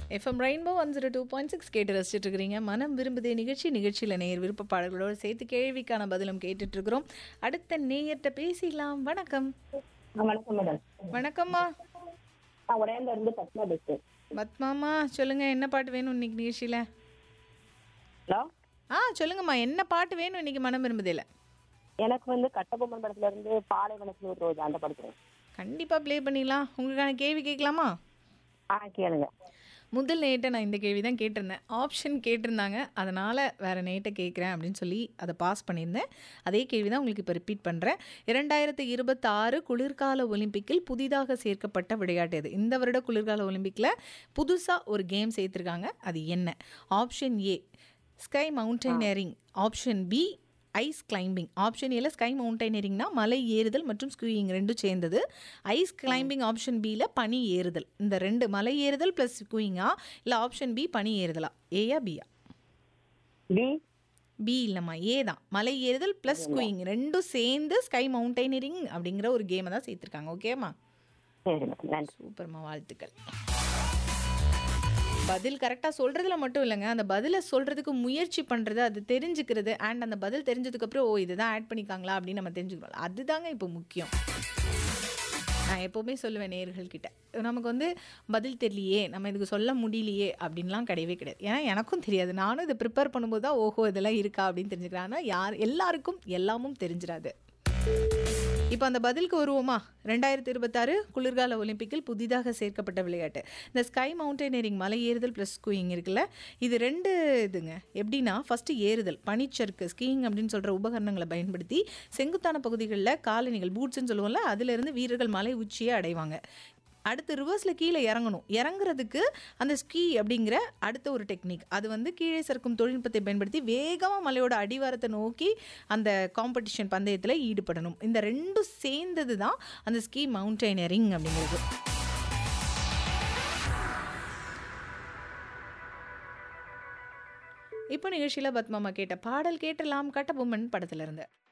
FM rainbow one zero two point six கேட்டு ரசிச்சுட்டு இருக்கிறீங்க மனம் விரும்புதே நிகழ்ச்சி நிகழ்ச்சியில் நேயர் விருப்ப பாடல்களோடு சேர்த்து கேள்விக்கான பதிலும் கேட்டுட்டு இருக்கிறோம் அடுத்த நேயர்கிட்ட பேசிடலாம் வணக்கம் ஆ, வணக்கம் மேடம் வணக்கம்மா நான் உடையாண்ட இருந்து பத்மா பேசுறேன் பத்மாமா சொல்லுங்க என்ன பாட்டு வேணும் இன்னைக்கு நிகழ்ச்சியில் ஹலோ ஆ சொல்லுங்கம்மா என்ன பாட்டு வேணும் இன்னைக்கு மனம் விரும்புதேல எனக்கு வந்து கட்டபொம்மன் படத்துல இருந்து பாலைவனத்துல ஒரு ரோஜா அந்த படத்துல கண்டிப்பாக ப்ளே பண்ணிடலாம் உங்களுக்கான கேள்வி கேட்கலாமா ஆ கேளுங்க முதல் நேட்டை நான் இந்த கேள்வி தான் கேட்டிருந்தேன் ஆப்ஷன் கேட்டிருந்தாங்க அதனால் வேறு நேட்டை கேட்குறேன் அப்படின்னு சொல்லி அதை பாஸ் பண்ணியிருந்தேன் அதே கேள்வி தான் உங்களுக்கு இப்போ ரிப்பீட் பண்ணுறேன் இரண்டாயிரத்து இருபத்தாறு குளிர்கால ஒலிம்பிக்கில் புதிதாக சேர்க்கப்பட்ட விளையாட்டு இது இந்த வருட குளிர்கால ஒலிம்பிக்கில் புதுசாக ஒரு கேம் சேர்த்துருக்காங்க அது என்ன option A ski mountaineering option B ice climbing option ஏல ஸ்கை மவுண்டனரிங்னா மலை ஏறுதல் மற்றும் ஸ்கூயிங் ரெண்டும் சேர்ந்தது ஐஸ் கிளைம்பிங் ஆப்ஷன் பியில் பனி ஏறுதல் இந்த ரெண்டு மலை ஏறுதல் ப்ளஸ் ஸ்கூயிங்கா இல்லை ஆப்ஷன் பி பனி ஏறுதலா ஏயா பியா பி பி இல்லைம்மா ஏ தான் மலை ஏறுதல் ப்ளஸ் ஸ்கூயிங் ரெண்டும் சேர்ந்து ஸ்கை மவுண்டனரிங் அப்படிங்கிற ஒரு கேமை தான் சேர்த்துருக்காங்க ஓகேம்மா சரி மேடம் நன்றி சூப்பர்மா வாழ்த்துக்கள் பதில் கரெக்டாக சொல்கிறதுல மட்டும் இல்லைங்க அந்த பதிலை சொல்கிறதுக்கு முயற்சி பண்ணுறது அது தெரிஞ்சுக்கிறது அண்ட் அந்த பதில் தெரிஞ்சதுக்கப்புறம் ஓ இதுதான் ஆட் பண்ணிக்காங்களா அப்படின்னு நம்ம தெரிஞ்சுக்கிறோம் அதுதாங்க இப்போ முக்கியம் நான் எப்போவுமே சொல்லுவேன் நேர்கள்கிட்ட நமக்கு வந்து பதில் தெரியலையே நம்ம இதுக்கு சொல்ல முடியலையே அப்படின்லாம் கிடையவே கிடையாது ஏன்னா எனக்கும் தெரியாது நானும் இதை ப்ரிப்பேர் பண்ணும்போது தான் ஓஹோ இதெல்லாம் இருக்கா அப்படின்னு தெரிஞ்சுக்கிறேன் ஆனால் யார் எல்லாருக்கும் எல்லாமும் தெரிஞ்சிடாது இப்போ அந்த பதிலுக்கு வருவோமா ரெண்டாயிரத்தி இருபத்தாறு குளிர்கால ஒலிம்பிக்கில் புதிதாக சேர்க்கப்பட்ட விளையாட்டு இந்த ஸ்கை மவுண்டனரிங் மலை ஏறுதல் ப்ளஸ் ஸ்கூயிங் இருக்குல்ல இது ரெண்டு இதுங்க எப்படின்னா ஃபஸ்ட்டு ஏறுதல் பனிச்சறுக்கு ஸ்கீயிங் அப்படின்னு சொல்கிற உபகரணங்களை பயன்படுத்தி செங்குத்தான பகுதிகளில் காலணிகள் பூட்ஸ்ன்னு சொல்லுவோம்ல அதிலிருந்து வீரர்கள் மலை உச்சியை அடைவாங்க அடுத்து ரிவர்ஸில் கீழே இறங்கணும் இறங்குறதுக்கு அந்த ஸ்கீ அப்படிங்கிற அடுத்த ஒரு டெக்னிக் அது வந்து கீழே சறுக்கும் தொழில்நுட்பத்தை பயன்படுத்தி வேகமாக மலையோட அடிவாரத்தை நோக்கி அந்த காம்படிஷன் பந்தயத்தில் ஈடுபடணும் இந்த ரெண்டும் சேர்ந்தது தான் அந்த ஸ்கீ மவுண்டைனரிங் அப்படிங்கிறது இப்போ நிகழ்ச்சியில் பத்மாமா கேட்ட பாடல் கேட்டலாம் கட்டபொம்மன் படத்துல இருந்து